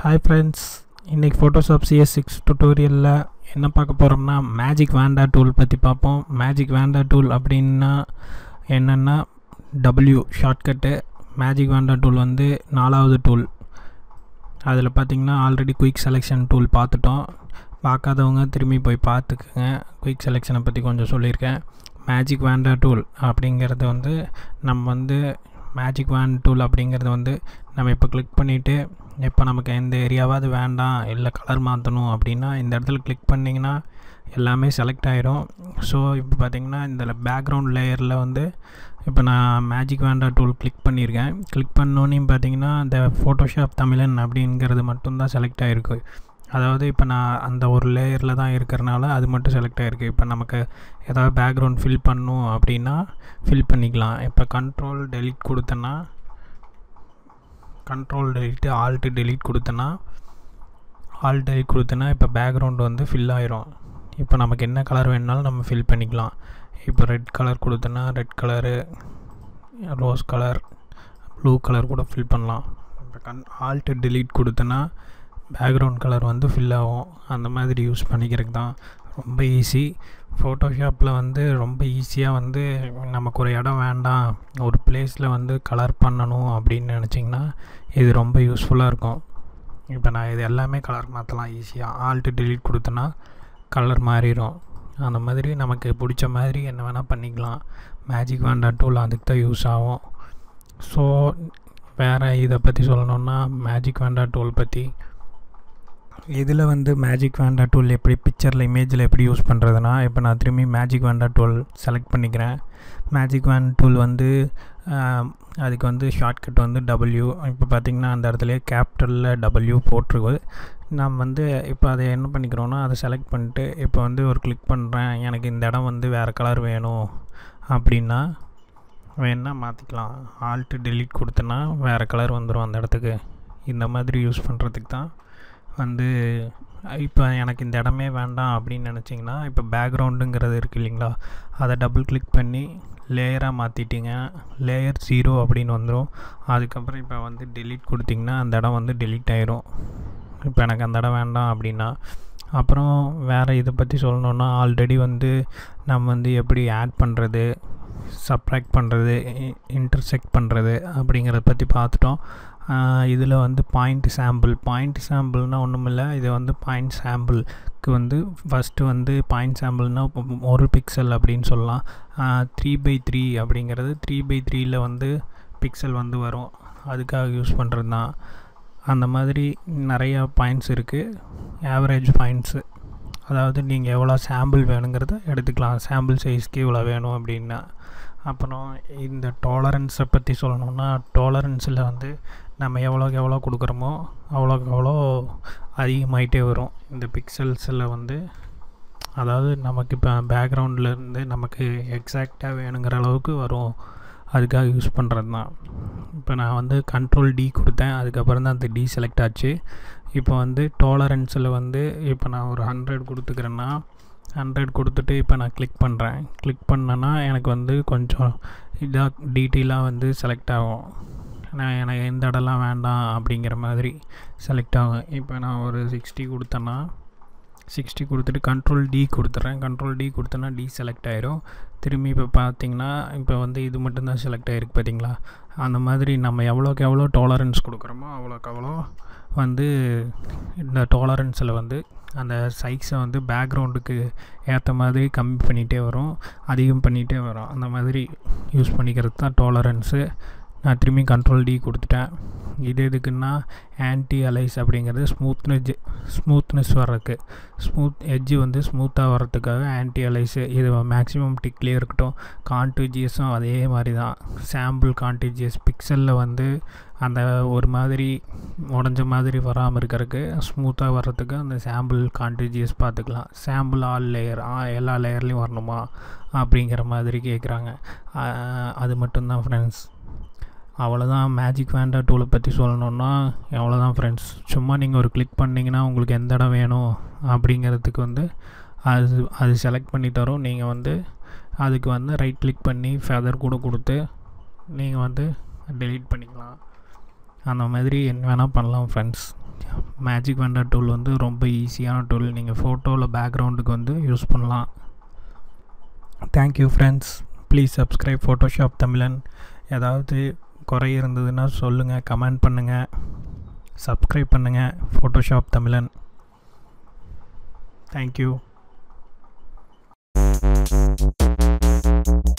hi friends இன்றைக்கி Photoshop CS six டுட்டோரியலில் என்ன பார்க்க போகிறோம்னா மேஜிக் வேண்டா டூல் பற்றி பார்ப்போம் மேஜிக் வேண்டா டூல் அப்படின்னா என்னென்னா டபிள்யூ ஷார்ட்கட்டு மேஜிக் வேண்டா டூல் வந்து நாலாவது டூல் அதில் பார்த்தீங்கன்னா ஆல்ரெடி குயிக் செலெக்ஷன் டூல் பார்த்துட்டோம் பார்க்காதவங்க திரும்பி போய் பார்த்துக்குங்க குயிக் செலெக்ஷனை பற்றி கொஞ்சம் சொல்லியிருக்கேன் மேஜிக் வேண்டா டூல் அப்படிங்கிறது வந்து நம்ம வந்து மேஜிக் வேன் டூல் அப்படிங்கிறது வந்து நம்ம இப்போ கிளிக் பண்ணிவிட்டு இப்போ நமக்கு எந்த ஏரியாவாவது வேண்டாம் இல்லை கலர் மாற்றணும் அப்படின்னா இந்த இடத்துல கிளிக் பண்ணிங்கன்னா எல்லாமே செலக்ட் ஆகிரும் ஸோ இப்போ பார்த்திங்கன்னா இந்த பேக்ரவுண்ட் லேயரில் வந்து இப்போ நான் மேஜிக் வேண்டா டூல் கிளிக் பண்ணியிருக்கேன் கிளிக் பண்ணோன்னே பார்த்தீங்கன்னா இந்த ஃபோட்டோஷாப் தமிழன் அப்படிங்கிறது மட்டும்தான் செலக்ட் ஆகிருக்கு அதாவது இப்போ நான் அந்த ஒரு லேயரில் தான் இருக்கிறனால அது மட்டும் செலக்ட் ஆகிருக்கு இப்போ நமக்கு ஏதாவது பேக்ரவுண்ட் ஃபில் பண்ணும் அப்படின்னா ஃபில் பண்ணிக்கலாம் இப்போ கண்ட்ரோல் டெலிட் கொடுத்தேன்னா கண்ட்ரோல் டெலிட்டு ஆல்ட்டு டெலிட் கொடுத்தேன்னா ஆல் டெலிட் கொடுத்தேன்னா இப்போ பேக்ரவுண்ட் வந்து ஃபில் ஆயிரும் இப்போ நமக்கு என்ன கலர் வேணுனாலும் நம்ம ஃபில் பண்ணிக்கலாம் இப்போ ரெட் கலர் கொடுத்தேன்னா red colour rose colour blue colour கூட ஃபில் பண்ணலாம் இப்போ கண் ஆல்ட்டு டெலிட் கொடுத்தேன்னா பேக்ரவுண்ட் கலர் வந்து ஃபில் ஆகும் அந்த மாதிரி யூஸ் பண்ணிக்கிறதுக்கு தான் ரொம்ப ஈஸி ஃபோட்டோஷாப்பில் வந்து ரொம்ப ஈஸியாக வந்து நமக்கு ஒரு இடம் வேண்டாம் ஒரு பிளேஸில் வந்து கலர் பண்ணணும் அப்படின்னு நினச்சிங்கன்னா இது ரொம்ப யூஸ்ஃபுல்லாக இருக்கும் இப்போ நான் இது எல்லாமே கலர் மாற்றலாம் ஈஸியாக ஆல்ட்டு டெலிட் கொடுத்தேன்னா கலர் மாறிடும் அந்த மாதிரி நமக்கு பிடிச்ச மாதிரி என்ன வேணால் பண்ணிக்கலாம் மேஜிக் வேண்டா டூல் அதுக்கு தான் யூஸ் ஆகும் ஸோ வேறு இதை பற்றி சொல்லணுன்னா மேஜிக் வேண்டா டூல் பற்றி இதில் வந்து மேஜிக் வேண்டா டூல் எப்படி பிக்சரில் இமேஜில் எப்படி யூஸ் பண்ணுறதுனா இப்போ நான் திரும்பி மேஜிக் வேண்டா டூல் செலக்ட் பண்ணிக்கிறேன் மேஜிக் வேன் டூல் வந்து அதுக்கு வந்து ஷார்ட்கட் வந்து டபிள்யூ இப்போ பார்த்திங்கன்னா அந்த இடத்துல கேபிட்டலில் டபிள்யூ போட்டிருக்கு நான் வந்து இப்போ அதை என்ன பண்ணிக்கிறோன்னா அதை செலக்ட் பண்ணிட்டு இப்போ வந்து ஒரு கிளிக் பண்ணுறேன் எனக்கு இந்த இடம் வந்து வேறு கலர் வேணும் அப்படின்னா வேணால் மாற்றிக்கலாம் ஆல்ட்டு டெலிட் கொடுத்தேன்னா வேறு கலர் வந்துடும் அந்த இடத்துக்கு இந்த மாதிரி யூஸ் பண்ணுறதுக்கு தான் வந்து இப்போ எனக்கு இந்த இடமே வேண்டாம் அப்படின்னு நினச்சிங்கன்னா இப்போ பேக்ரவுண்டுங்கிறது இருக்குது இல்லைங்களா அதை டபுள் கிளிக் பண்ணி லேயராக மாற்றிட்டிங்க லேயர் ஜீரோ அப்படின்னு வந்துடும் அதுக்கப்புறம் இப்போ வந்து டெலீட் கொடுத்திங்கன்னா அந்த இடம் வந்து டெலீட் ஆயிரும் இப்போ எனக்கு அந்த இடம் வேண்டாம் அப்படின்னா அப்புறம் வேறு இதை பற்றி சொல்லணுன்னா ஆல்ரெடி வந்து நம்ம வந்து எப்படி ஆட் பண்ணுறது சப்ராக்ட் பண்ணுறது இன்டர்செக்ட் பண்ணுறது அப்படிங்கிறத பற்றி பார்த்துட்டோம் இதில் வந்து பாயிண்ட் சாம்பிள் பாயிண்ட் சாம்பிள்னால் ஒன்றும் இல்லை இது வந்து பாயிண்ட் சாம்பிளுக்கு வந்து ஃபஸ்ட்டு வந்து பாயிண்ட் சாம்பிள்னால் ஒரு பிக்சல் அப்படின்னு சொல்லலாம் த்ரீ பை த்ரீ அப்படிங்கிறது த்ரீ பை த்ரீயில் வந்து பிக்சல் வந்து வரும் அதுக்காக யூஸ் பண்ணுறது தான் அந்த மாதிரி நிறையா பாயிண்ட்ஸ் இருக்குது ஆவரேஜ் பாயிண்ட்ஸு அதாவது நீங்கள் எவ்வளோ சாம்பிள் வேணுங்கிறத எடுத்துக்கலாம் சாம்பிள் சைஸ்க்கு இவ்வளோ வேணும் அப்படின்னா அப்புறம் இந்த டாலரன்ஸை பற்றி சொல்லணுன்னா டாலரன்ஸில் வந்து நம்ம எவ்வளோக்கு எவ்வளோ கொடுக்குறோமோ அவ்வளோக்கு அவ்வளோ அதிகமாயிட்டே வரும் இந்த பிக்சல்ஸில் வந்து அதாவது நமக்கு இப்போ பேக்ரவுண்ட்லேருந்து நமக்கு எக்ஸாக்டாக வேணுங்கிற அளவுக்கு வரும் அதுக்காக யூஸ் பண்ணுறது தான் இப்போ நான் வந்து கண்ட்ரோல் டி கொடுத்தேன் அதுக்கப்புறம் தான் அந்த டி செலக்ட் ஆச்சு இப்போ வந்து டாலரன்ஸில் வந்து இப்போ நான் ஒரு ஹண்ட்ரட் கொடுத்துக்கிறேன்னா ஹண்ட்ரட் கொடுத்துட்டு இப்போ நான் கிளிக் பண்ணுறேன் கிளிக் பண்ணேன்னா எனக்கு வந்து கொஞ்சம் இதாக டீட்டெயிலாக வந்து செலக்ட் ஆகும் நான் எனக்கு எந்த இடம்லாம் வேண்டாம் அப்படிங்கிற மாதிரி செலக்ட் ஆகும் இப்போ நான் ஒரு சிக்ஸ்டி கொடுத்தேன்னா சிக்ஸ்டி கொடுத்துட்டு கண்ட்ரோல் டி கொடுத்துட்றேன் கண்ட்ரோல் டி கொடுத்தேன்னா டி செலக்ட் ஆயிரும் திரும்பி இப்போ பார்த்தீங்கன்னா இப்போ வந்து இது மட்டும்தான் செலக்ட் ஆகிருக்கு பார்த்தீங்களா அந்த மாதிரி நம்ம எவ்வளோக்கு எவ்வளோ டாலரன்ஸ் கொடுக்குறோமோ அவ்வளோக்கு அவ்வளோ வந்து இந்த டாலரன்ஸில் வந்து அந்த சைஸை வந்து பேக்ரவுண்டுக்கு ஏற்ற மாதிரி கம்மி பண்ணிகிட்டே வரும் அதிகம் பண்ணிகிட்டே வரும் அந்த மாதிரி யூஸ் பண்ணிக்கிறது தான் டாலரன்ஸு நான் திரும்பி கண்ட்ரோல் டி கொடுத்துட்டேன் இது எதுக்குன்னா ஆன்டி அலைஸ் அப்படிங்கிறது ஸ்மூத்னஸ் ஸ்மூத்னஸ் வர்றதுக்கு ஸ்மூத் எட்ஜு வந்து ஸ்மூத்தாக வர்றதுக்காக ஆன்டி அலைஸு இது மேக்ஸிமம் டிக்லேயே இருக்கட்டும் கான்டிஜியஸும் அதே மாதிரி தான் சாம்பிள் கான்டிஜியஸ் பிக்சலில் வந்து அந்த ஒரு மாதிரி உடஞ்ச மாதிரி வராமல் இருக்கிறதுக்கு ஸ்மூத்தாக வர்றதுக்கு அந்த சாம்பிள் கான்டிஜியஸ் பார்த்துக்கலாம் சாம்பிள் ஆல் லேயர் எல்லா லேயர்லேயும் வரணுமா அப்படிங்கிற மாதிரி கேட்குறாங்க அது மட்டும்தான் ஃப்ரெண்ட்ஸ் அவ்வளோதான் மேஜிக் வேண்டா டூலை பற்றி சொல்லணுன்னா அவ்வளோதான் ஃப்ரெண்ட்ஸ் சும்மா நீங்கள் ஒரு கிளிக் பண்ணிங்கன்னா உங்களுக்கு எந்த இடம் வேணும் அப்படிங்கிறதுக்கு வந்து அது அது செலக்ட் பண்ணி தரும் நீங்கள் வந்து அதுக்கு வந்து ரைட் கிளிக் பண்ணி ஃபெதர் கூட கொடுத்து நீங்கள் வந்து டெலீட் பண்ணிக்கலாம் அந்த மாதிரி என்ன வேணால் பண்ணலாம் ஃப்ரெண்ட்ஸ் மேஜிக் வெண்டர் டூல் வந்து ரொம்ப ஈஸியான டூல் நீங்கள் ஃபோட்டோவில் பேக்ரவுண்டுக்கு வந்து யூஸ் பண்ணலாம் thank you friends please subscribe Photoshop தமிழன் ஏதாவது குறை இருந்ததுன்னா சொல்லுங்கள் கமெண்ட் பண்ணுங்கள் சப்ஸ்கிரைப் பண்ணுங்கள் ஃபோட்டோஷாப் தமிழன் தேங்க்யூ